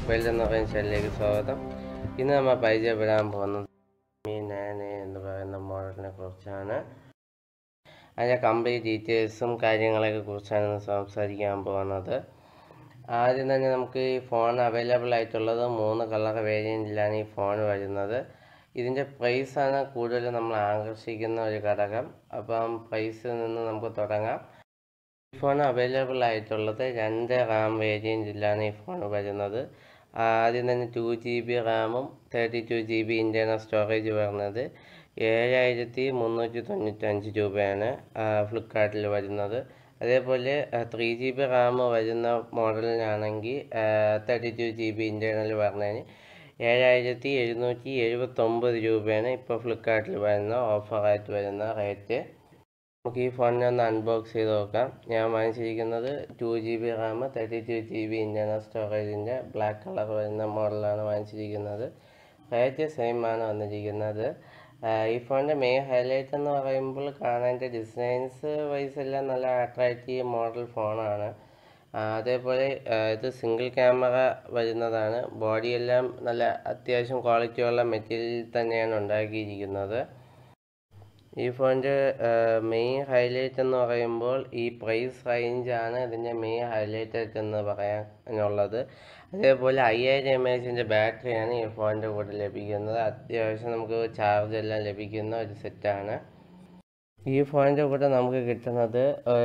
weld എന്ന് പറയുന്ന ചാനലിലേക്ക് സ്വാഗതം ഇന്ന് നമ്മൾ പരിചയപ്പെടാൻ പോകുന്നത് മീ നയൻ എ എന്ന് പറയുന്ന മോഡലിനെ കുറിച്ചാണ് അതിൻ്റെ കംപ്ലീറ്റ് ഡീറ്റെയിൽസും കാര്യങ്ങളൊക്കെ കുറിച്ചാണ് ഇന്ന് സംസാരിക്കാൻ പോകുന്നത് ആദ്യം തന്നെ നമുക്ക് ഈ ഫോൺ അവൈലബിൾ ആയിട്ടുള്ളത് മൂന്ന് കളർ വേരിയൻറ്റിലാണ് ഈ ഫോൺ വരുന്നത് ഇതിൻ്റെ പ്രൈസാണ് കൂടുതൽ നമ്മൾ ആകർഷിക്കുന്ന ഒരു ഘടകം അപ്പം പ്രൈസിൽ നിന്ന് നമുക്ക് തുടങ്ങാം ഈ ഫോൺ അവൈലബിൾ ആയിട്ടുള്ളത് രണ്ട് റാം വേരിയൻറ്റിലാണ് ഈ ഫോൺ വരുന്നത് ആദ്യം തന്നെ ടു ജി ബി റാമും thirty two G B internal storage വരുന്നത് ഏഴായിരത്തി മുന്നൂറ്റി തൊണ്ണൂറ്റഞ്ച് രൂപയാണ് ഫ്ലിപ്കാർട്ടിൽ വരുന്നത് അതേപോലെ ത്രീ ജി ബി റാം വരുന്ന മോഡലിനാണെങ്കിൽ thirty two G B internal വരുന്നതിന് ഏഴായിരത്തി എഴുന്നൂറ്റി എഴുപത്തൊമ്പത് രൂപയാണ് ഇപ്പോൾ ഫ്ലിപ്കാർട്ടിൽ വരുന്ന ഓഫറായിട്ട് വരുന്ന റേറ്റ് നമുക്ക് ഈ ഫോണിനെ ഒന്ന് അൺബോക്സ് ചെയ്ത് നോക്കാം ഞാൻ വാങ്ങിച്ചിരിക്കുന്നത് two G B RAM thirty two G B internal സ്റ്റോറേജിൻ്റെ ബ്ലാക്ക് കളർ വരുന്ന മോഡലാണ് വാങ്ങിച്ചിരിക്കുന്നത് റേറ്റ് സെയിം ആണ് വന്നിരിക്കുന്നത് ഈ ഫോണിൻ്റെ മെയിൻ ഹൈലൈറ്റ് എന്ന് പറയുമ്പോൾ കാണാൻ്റെ ഡിസൈൻസ് വൈസ് എല്ലാം നല്ല അട്രാക്റ്റീവ് മോഡൽ ഫോണാണ് അതേപോലെ ഇത് സിംഗിൾ ക്യാമറ വരുന്നതാണ് ബോഡിയെല്ലാം നല്ല അത്യാവശ്യം ക്വാളിറ്റിയുള്ള മെറ്റീരിയൽ തന്നെയാണ് ഉണ്ടാക്കിയിരിക്കുന്നത് ഈ ഫോണിൻ്റെ മെയിൻ ഹൈലൈറ്റ് എന്ന് പറയുമ്പോൾ ഈ പ്രൈസ് റേഞ്ചാണ് ഇതിൻ്റെ മെയിൻ ഹൈലൈറ്റ് എന്ന് പറയാനുള്ളത് അതേപോലെ അയ്യായിരം എം എച്ചിൻ്റെ ബാറ്ററിയാണ് ഈ ഫോണിൻ്റെ കൂടെ ലഭിക്കുന്നത് അത്യാവശ്യം നമുക്ക് ചാർജ് എല്ലാം ലഭിക്കുന്ന ഒരു സെറ്റാണ് ഈ ഫോണിൻ്റെ കൂടെ നമുക്ക് കിട്ടുന്നത്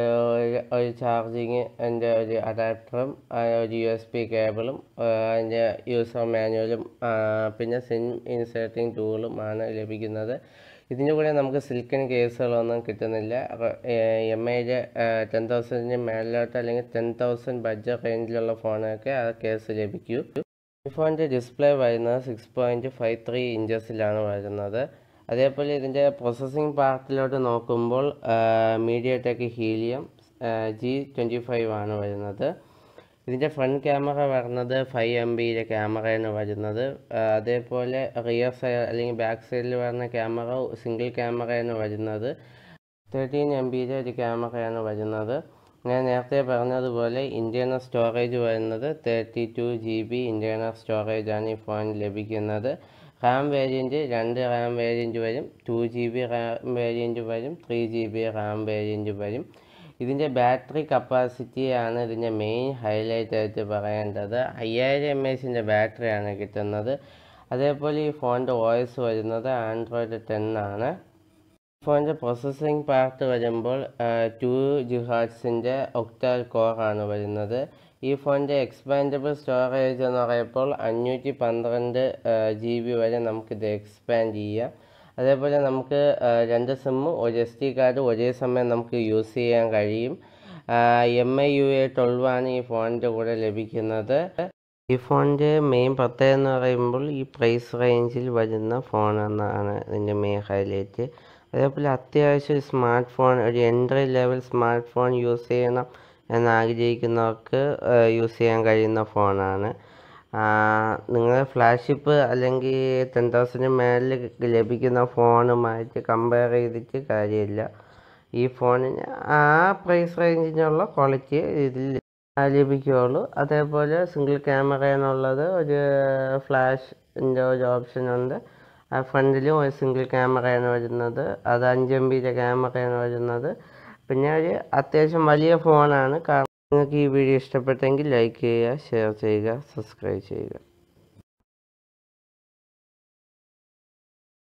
ഒരു ചാർജിങ് അതിൻ്റെ ഒരു അഡാപ്റ്ററും ഒരു യു എസ് പി കേബിളും അതിൻ്റെ യൂസർ മാനുവലും പിന്നെ സിം ഇൻസേർട്ടിങ് ടൂളും ആണ് ലഭിക്കുന്നത് ഇതിൻ്റെ കൂടെ നമുക്ക് സിൽക്കൻ കേസുകളൊന്നും കിട്ടുന്നില്ല എം ഐയുടെ ടെൻ തൗസൻഡിന് മേളിലോട്ട് അല്ലെങ്കിൽ ടെൻ തൗസൻഡ് ബഡ്ജറ്റ് റേഞ്ചിലുള്ള ഫോണൊക്കെ ആ കേസ് ലഭിക്കൂ ഈ ഫോണിൻ്റെ ഡിസ്പ്ലേ വരുന്നത് സിക്സ് പോയിൻറ്റ് ഫൈവ് ത്രീ ഇഞ്ചസിലാണ് വരുന്നത് അതേപോലെ ഇതിൻ്റെ പ്രോസസ്സിംഗ് പാർട്ടിലോട്ട് നോക്കുമ്പോൾ MediaTek Helio G twenty five ആണ് വരുന്നത് ഇതിൻ്റെ ഫ്രണ്ട് ക്യാമറ വരുന്നത് ഫൈവ് എം ബിയിലെ ക്യാമറയാണ് വരുന്നത് അതേപോലെ റിയർ സൈഡ് അല്ലെങ്കിൽ ബാക്ക് സൈഡിൽ വരുന്ന ക്യാമറ സിംഗിൾ ക്യാമറയാണ് വരുന്നത് തേർട്ടീൻ എം ബിയിലെ ഒരു ക്യാമറയാണ് വരുന്നത് ഞാൻ നേരത്തെ പറഞ്ഞതുപോലെ ഇൻറ്റേർണൽ സ്റ്റോറേജ് വരുന്നത് thirty two G B internal സ്റ്റോറേജാണ് ഈ ഫോണിൽ ലഭിക്കുന്നത് റാം വേരിയൻറ്റ് രണ്ട് റാം വേരിയൻറ്റ് വരും two G B RAM variant വരും three G B RAM variant വരും ഇതിൻ്റെ ബാറ്ററി കപ്പാസിറ്റിയാണ് ഇതിൻ്റെ മെയിൻ ഹൈലൈറ്റ് ആയിട്ട് പറയേണ്ടത് അയ്യായിരം എം എച്ചിൻ്റെ ബാറ്ററിയാണ് കിട്ടുന്നത് അതേപോലെ ഈ ഫോണിൻ്റെ വോയിസ് വരുന്നത് ആൻഡ്രോയിഡ് ടെൻ ആണ് ഫോണിൻ്റെ പ്രോസസ്സിംഗ് പാർട്ട് വരുമ്പോൾ ടു ജിഹാഡ്സിൻ്റെ ഒക്ടാൽ കോറാണ് വരുന്നത് ഈ ഫോണിൻ്റെ എക്സ്പാൻഡബിൾ സ്റ്റോറേജ് എന്ന് പറയുമ്പോൾ അഞ്ഞൂറ്റി പന്ത്രണ്ട് ജി ബി വരെ നമുക്കിത് എക്സ്പാൻഡ് ചെയ്യാം അതേപോലെ നമുക്ക് രണ്ട് സിമ്മും ഒരു എസ് ഡി കാർഡ് ഒരേ സമയം നമുക്ക് യൂസ് ചെയ്യാൻ കഴിയും M I U A twelve ആണ് ഈ ഫോണിൻ്റെ കൂടെ ലഭിക്കുന്നത് ഈ ഫോണിൻ്റെ മെയിൻ പ്രത്യേകത എന്ന് പറയുമ്പോൾ ഈ പ്രൈസ് റേഞ്ചിൽ വരുന്ന ഫോൺ എന്നാണ് ഇതിൻ്റെ മെയിൻ ഹൈലൈറ്റ് അതേപോലെ അത്യാവശ്യം സ്മാർട്ട് ഫോൺ ഒരു entry level smart phone use ചെയ്യണം എന്നാഗ്രഹിക്കുന്നവർക്ക് യൂസ് ചെയ്യാൻ കഴിയുന്ന ഫോണാണ് നിങ്ങൾ ഫ്ലാഷിപ്പ് അല്ലെങ്കിൽ ടെൻ തൗസൻഡ് മേളിൽ ലഭിക്കുന്ന ഫോണുമായിട്ട് കമ്പയർ ചെയ്തിട്ട് കാര്യമില്ല ഈ ഫോണിന് ആ പ്രൈസ് റേഞ്ചിനുള്ള ക്വാളിറ്റി ഇതിൽ ലഭിക്കുകയുള്ളൂ അതേപോലെ സിംഗിൾ ക്യാമറയാണുള്ളത് ഒരു ഫ്ലാഷിൻ്റെ ഒരു ഓപ്ഷൻ ഉണ്ട് ആ ഫ്രണ്ടിലും ഒരു സിംഗിൾ ക്യാമറയാണ് വരുന്നത് അത് അഞ്ച് എം ബിയുടെ ക്യാമറയാണ് വരുന്നത് പിന്നെ ഒരു അത്യാവശ്യം വലിയ ഫോണാണ് കാരണം നിങ്ങൾക്ക് ഈ വീഡിയോ ഇഷ്ടപ്പെട്ടെങ്കിൽ ലൈക്ക് ചെയ്യുക ഷെയർ ചെയ്യുക സബ്സ്ക്രൈബ് ചെയ്യുക